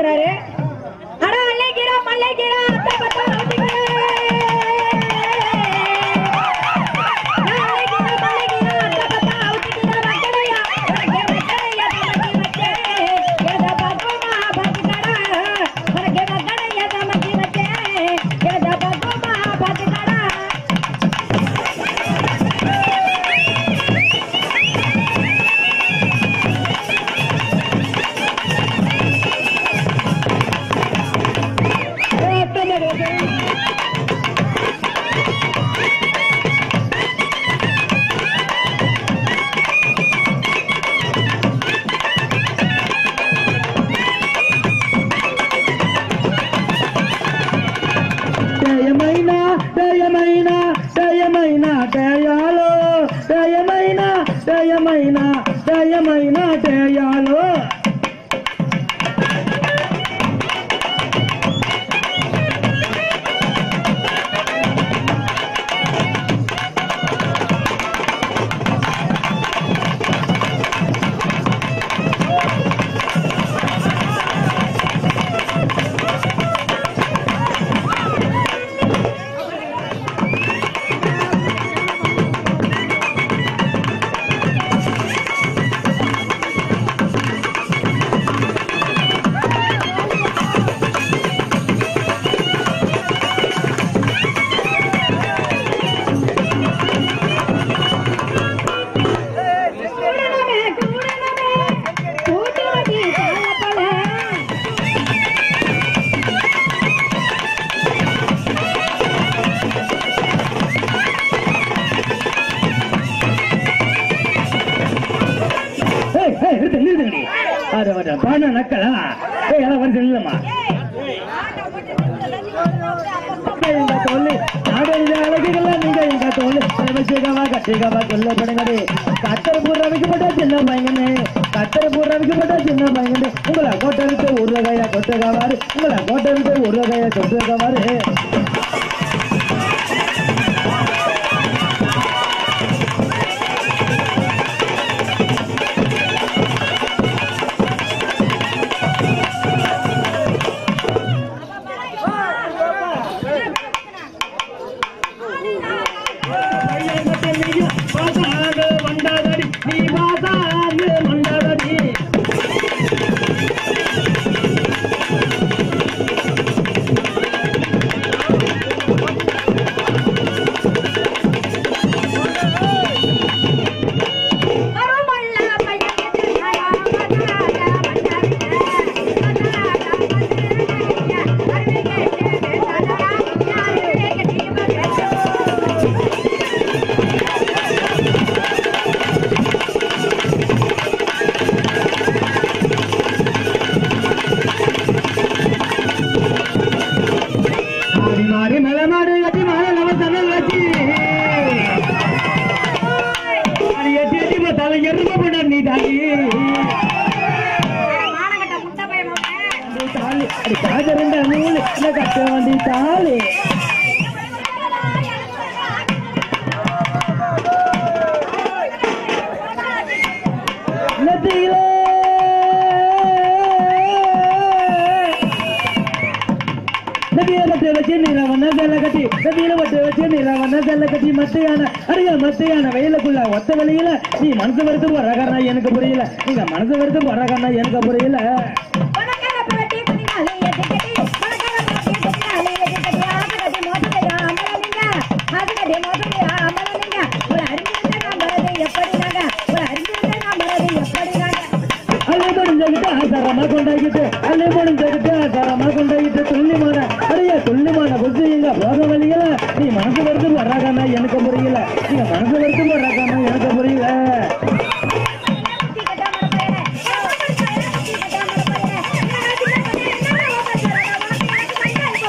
இருக்கிறாரு அட அல்லைக்கிறா மல்லைக்கிறா அத்தை பத்தா அவுத்திக்கிறா. நான் அல்லைக்கிறா, மல்லைக்கிறா, அத்தை பத்தா அவுத்திக்கிறா, மக்களையா, உனக்கு மக்களையா, தமக்கி வச்சே. எத பக்குவமா பார்த்துக்கடா. உனக்கு மக்களையா, தமக்கி வச்சே. எத பக்குவமா பார்த்துக்கடா. జయమైనా జయమైనా జయమైనా జయాలో జయమైనా జయమైనా జయమైనా జయాలో கூடனமே, கூடனமே, கூட்டுவதி காலப்பல. ஏய் ஏய் நிறுத்து நிறுத்துங்கடி அது வர பான நக்கலா ஏய் எல்லாம் வந்து இல்லம்மா இந்த தோல் நாடறிஞ்ச அழகுகள்லாம் நீங்க இந்த தோல் வச்சுக்கவா கட்டிக்கவா சொல்லப்படுங்கடி கத்தர் பூரா வைக்கப்பட்ட சின்ன பையனே கத்தர் பூரா வைக்கப்பட்ட சின்ன பையனே உங்களை கோட்டை விட்டு ஒரு கையா கொட்டுக்கவாரு உங்களை கோட்டை விட்டு ஒரு கையா கொட்டுக்கவாரு பாசாக வந்தாதடி நீ பாசாக வந்தாதடி அருமல்ல பையனுக்கு தாயா, மன்னாரா, மன்னாரிக்க, மன்னாரா, மன்னாரிக்க, அருவிக்கேட்டு வேசாதரா, யாருக்கே தீபகேசோ. மாறி மாறி மேல மாடு கட்டி மாலை நம்ம தன்னல் வச்சு அது எட்டி எட்டி பார்த்தால எருமை பண்ண நீ தாண்டி மானங்கட்ட முட்டை பையன் மகன். தாலி அது காஜரண்ட நூல் இல்ல கட்ட வண்டி தாலி நெத்தியிலே நதியில பட்டு வச்சு நிலவன செல்ல கட்டி நதியில பட்டு வச்சு நிலவன செல்ல கட்டி மத்தையான அடிய மத்தையான வெயிலுக்குள்ள ஒத்த வெளியில நீ மனசு வருத்தம் வரகாரனா எனக்கு புரியல நீங்க மனசு வருத்தம் வரகாரனா எனக்கு புரியல உனக்காக புரட்டி புனினாலே எதுக்கடி? உனக்காக புரட்டி புனினாலே எதுக்கடி? ஆசைக்கடி மோசத்தையா அமலலிங்க. ஆசைக்கடி மோசத்தையா அமலலிங்க. உங்களை அறிஞ்சிருந்தா நான் வர்றது எப்படி நாங்க? உங்களை அறிஞ்சிருந்தா நான் வர்றது எப்படி நாங்க? அள்ளி முடிஞ்சுக்கிட்டு ஆசாரமா கொண்டாக்கிட்டு அள்ளி முடிஞ்சுக்கிட்டு ஆசாரமா கொண்டாக்கிட்டு துல்லிமான அடைய துல்லிமான புத்தி இங்க போக வழியில நீ மனசு வருத்தம் வராகானா எனக்கு புரியல நீங்க மனசு வருத்தம் வராகானா எனக்கு புரியல குத்தி கட்டா மரப்பையனே. குத்தி கட்டா மரப்பையனே. என்ன சின்ன பையன், என்ன ரோசா சரடா? உனக்கு எனக்கு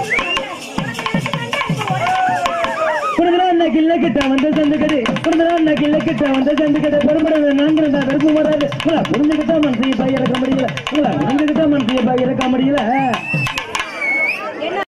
மண்டை இப்போ உடையும். உனக்கு எனக்கு மண்டை இப்போ உடையும். குடுந்தா அண்ணா கிள்ள கிட்ட வந்து சந்துக்கடி குடுந்தா அண்ணா கிள்ள கிட்ட வந்து சந்துக்கடி பெரும்பட நான்கு வெறுப்பு வராது உங்களை புரிஞ்சுக்கிட்டா மனசையை பாய் இறக்க முடியல உங்களை புரிஞ்சுக்கிட்டா மனசையை பாய் இறக்க முடியல